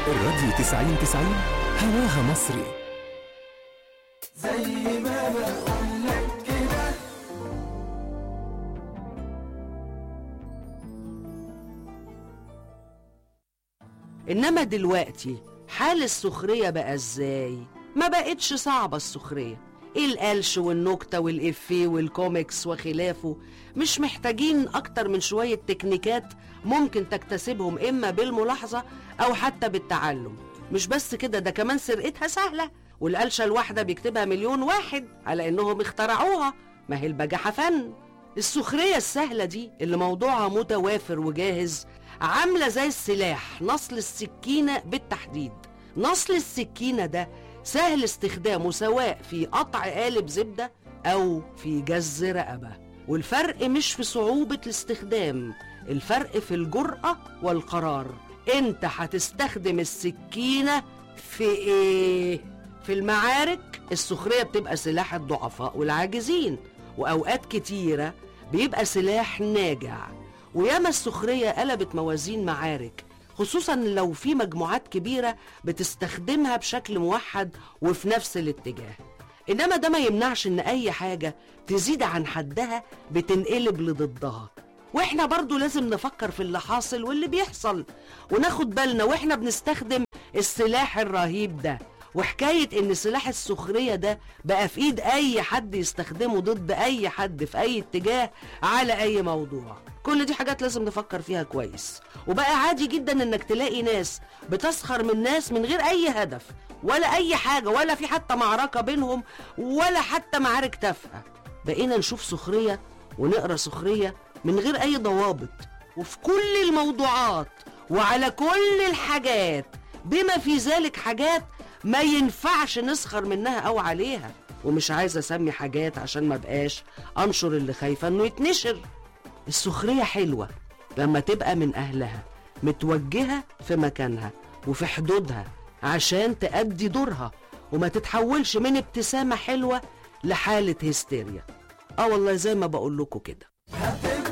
الراديو 90 90 هواها مصري انما دلوقتي حال السخرية بقى ازاي ما بقتش صعبة السخرية القلش والنكتة والإفيه والكوميكس وخلافه مش محتاجين أكتر من شوية تكنيكات ممكن تكتسبهم إما بالملاحظة أو حتى بالتعلم مش بس كده ده كمان سرقتها سهلة والقلشة الواحدة بيكتبها مليون واحد على إنهم اخترعوها ما هي البجاحة فن السخرية السهلة دي اللي موضوعها متوافر وجاهز عاملة زي السلاح نصل السكينة بالتحديد نصل السكينة ده سهل استخدامه سواء في قطع قالب زبدة أو في جز رقبة والفرق مش في صعوبة الاستخدام الفرق في الجرأة والقرار انت هتستخدم السكينة في ايه؟ في المعارك السخرية بتبقى سلاح الضعفاء والعاجزين وأوقات كتيرة بيبقى سلاح ناجع وياما السخرية قلبت موازين معارك خصوصا لو في مجموعات كبيرة بتستخدمها بشكل موحد وفي نفس الاتجاه إنما ده ما يمنعش إن أي حاجة تزيد عن حدها بتنقلب لضدها واحنا برضو لازم نفكر في اللي حاصل واللي بيحصل وناخد بالنا واحنا بنستخدم السلاح الرهيب ده وحكاية ان سلاح السخرية ده بقى في ايد اي حد يستخدمه ضد اي حد في اي اتجاه على اي موضوع كل دي حاجات لازم نفكر فيها كويس وبقى عادي جدا انك تلاقي ناس بتسخر من ناس من غير اي هدف ولا اي حاجة ولا في حتى معركة بينهم ولا حتى معارك تافهة بقينا نشوف سخرية ونقرا سخرية من غير اي ضوابط وفي كل الموضوعات وعلى كل الحاجات بما في ذلك حاجات ما ينفعش نسخر منها او عليها ومش عايزه اسمي حاجات عشان ما بقاش انشر اللي خايفه انه يتنشر السخريه حلوه لما تبقى من اهلها متوجهه في مكانها وفي حدودها عشان تأدي دورها وما تتحولش من ابتسامه حلوه لحاله هستيريا اه والله زي ما بقول لكم كده